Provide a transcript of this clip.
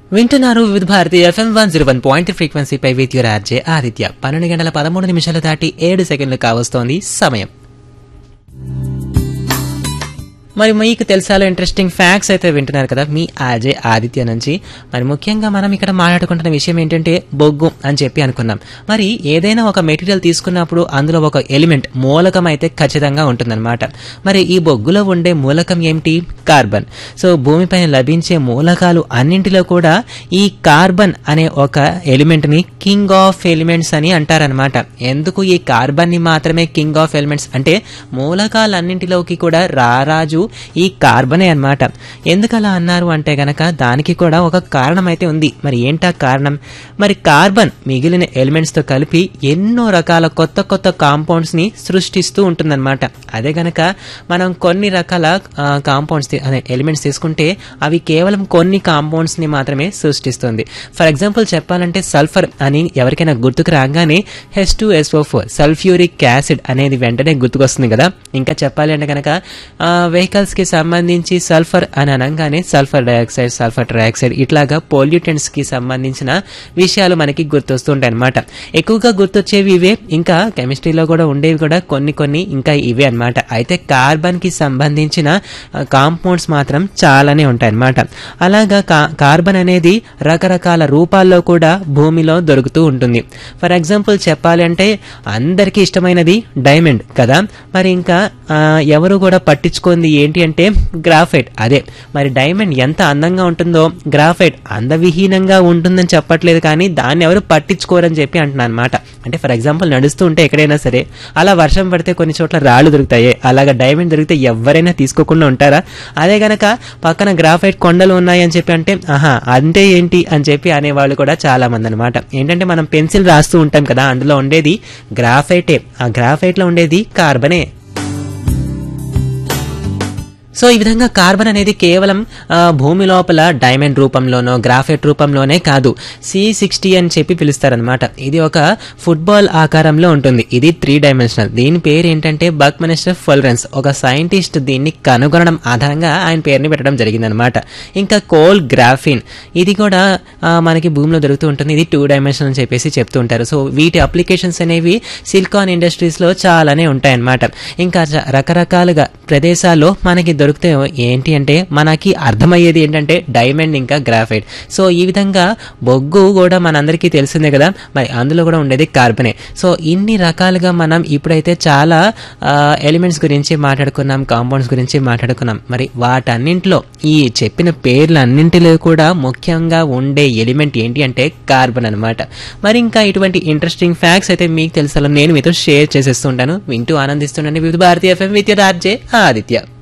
వింటున్నారు Vividh Bharati FM one zero one point ఫ్రీక్వెన్సీపై with your RJ Aditya పన్నెండు గంటల పదమూడు నిమిషాలు దాటి ఏడు సెకండ్లు కావస్తోంది సమయం మరి మీకు తెలుసాలో ఇంట్రెస్టింగ్ ఫ్యాక్ట్స్ అయితే వింటున్నారు కదా మీ ఆజే ఆదిత్య నుంచి మరి ముఖ్యంగా మనం ఇక్కడ మాట్లాడుకుంటున్న విషయం ఏంటంటే బొగ్గు అని చెప్పి అనుకున్నాం మరి ఏదైనా ఒక మెటీరియల్ తీసుకున్నప్పుడు అందులో ఒక ఎలిమెంట్ మూలకం అయితే ఖచ్చితంగా ఉంటుందన్నమాట మరి ఈ బొగ్గులో ఉండే మూలకం ఏమిటి కార్బన్ సో భూమిపైన లభించే మూలకాలు అన్నింటిలో కూడా ఈ కార్బన్ అనే ఒక ఎలిమెంట్ ని కింగ్ ఆఫ్ ఎలిమెంట్స్ అని అంటారనమాట ఎందుకు ఈ కార్బన్ ని మాత్రమే కింగ్ ఆఫ్ ఎలిమెంట్స్ అంటే మూలకాలన్నింటిలోకి కూడా రారాజు ఈ కార్బనే అన్నమాట ఎందుకు అలా అన్నారు అంటే గనక దానికి కూడా ఒక కారణం అయితే ఉంది మరి ఏంటా కారణం మరి కార్బన్ మిగిలిన ఎలిమెంట్స్ తో కలిపి ఎన్నో రకాల కొత్త కొత్త కాంపౌండ్స్ ని సృష్టిస్తూ ఉంటుందన్నమాట అదే గనక మనం కొన్ని రకాల కాంపౌండ్స్ అదే ఎలిమెంట్స్ తీసుకుంటే అవి కేవలం కొన్ని కాంపౌండ్స్ ని మాత్రమే సృష్టిస్తుంది ఫర్ ఎగ్జాంపుల్ చెప్పాలంటే సల్ఫర్ అని ఎవరికైనా గుర్తుకు రాగానే H two SO four sulphuric acid అనేది వెంటనే గుర్తుకొస్తుంది కదా ఇంకా చెప్పాలి అంటే కనుక వెహికల్స్ కి సంబంధించి సల్ఫర్ అని అనగానే సల్ఫర్ డైఆక్సైడ్ సల్ఫర్ ట్రైఆక్సైడ్ ఇట్లాగా పొల్యూటెంట్స్ కి సంబంధించిన విషయాలు మనకి గుర్తొస్తుంటాయి అనమాట ఎక్కువగా గుర్తొచ్చేవి ఇవే ఇంకా కెమిస్ట్రీలో కూడా ఉండేవి కూడా కొన్ని కొన్ని ఇంకా ఇవే అన్నమాట అయితే కార్బన్ కి సంబంధించిన కాంపౌండ్స్ మాత్రం చాలానే ఉంటాయి అన్నమాట అలాగా కా- కార్బన్ అనేది రకరకాల రూపాల్లో కూడా భూమిలో దొరుకుతూ ఉంటుంది ఫర్ ఎగ్జాంపుల్ చెప్పాలి అంటే అందరికీ ఇష్టమైనది డైమండ్ కదా మరి ఇంకా ఆ, ఎవరు కూడా పట్టించుకుంది ఏంటి అంటే గ్రాఫైట్ అదే మరి డైమండ్ ఎంత అందంగా ఉంటుందో గ్రాఫైట్ అందవిహీనంగా ఉంటుందని చెప్పట్లేదు కానీ దాన్ని ఎవరు పట్టించుకోరని చెప్పి అంటున్నాను అనమాట అంటే ఫర్ ఎగ్జాంపుల్ నడుస్తూ ఉంటే ఎక్కడైనా సరే అలా వర్షం పడితే కొన్ని చోట్ల రాళ్ళు దొరుకుతాయి అలాగా డైమండ్ దొరికితే ఎవరైనా తీసుకోకుండా ఉంటారా అదే గనక పక్కన గ్రాఫైట్ కొండలు ఉన్నాయి అని చెప్పి అంటే ఆహా అంటే ఏంటి అని చెప్పి అనేవాళ్ళు కూడా చాలా మంది అనమాట ఏంటంటే మనం పెన్సిల్ రాస్తూ ఉంటాం కదా అందులో ఉండేది గ్రాఫైటే ఆ గ్రాఫైట్ లో ఉండేది కార్బనే సో ఈ విధంగా కార్బన్ అనేది కేవలం ఆ, భూమి లోపల డైమండ్ రూపంలోనో గ్రాఫైట్ రూపంలోనే కాదు సి సిక్స్టీ అని చెప్పి పిలుస్తారనమాట ఇది ఒక ఫుట్బాల్ ఆకారంలో ఉంటుంది ఇది త్రీ డైమెన్షనల్ దీని పేరు ఏంటంటే బక్ మినిస్టర్ ఫొల్రెన్స్ ఒక సైంటిస్ట్ దీన్ని కనుగొనడం ఆధారంగా ఆయన పేరుని పెట్టడం జరిగిందనమాట ఇంకా కోల్ గ్రాఫిన్ ఇది కూడా ఆ, మనకి భూమిలో దొరుకుతూ ఉంటుంది ఇది టూ డైమెన్షన్ అని చెప్పేసి చెప్తూ ఉంటారు సో వీటి అప్లికేషన్స్ అనేవి సిలికాన్ ఇండస్ట్రీస్ లో చాలానే ఉంటాయన్నమాట ఇంకా చ- రకరకాలుగా ప్రదేశాల్లో మనకి దొరికితే ఏంటి అంటే మనకి అర్థమయ్యేది ఏంటంటే డైమండ్ ఇంకా గ్రాఫైట్ సో ఈ విధంగా బొగ్గు కూడా మనందరికీ తెలిసిందే కదా మరి అందులో కూడా ఉండేది కార్బనే సో ఇన్ని రకాలుగా మనం ఇప్పుడైతే చాలా ఎలిమెంట్స్ గురించి మాట్లాడుకున్నాం కాంపౌండ్స్ గురించి మాట్లాడుకున్నాం మరి వాటన్నింటిలో ఈ చెప్పిన పేర్లన్నింటిలో కూడా ముఖ్యంగా ఉండే ఎలిమెంట్ ఏంటి అంటే కార్బన్ అన్నమాట మరి ఇంకా ఇటువంటి ఇంట్రెస్టింగ్ ఫ్యాక్ట్స్ అయితే మీకు తెలుసా నేను మీతో షేర్ చేసేస్తుంటాను వింటూ ఆనందిస్తుండండి Vividh Bharatiya FM with RJ Aditya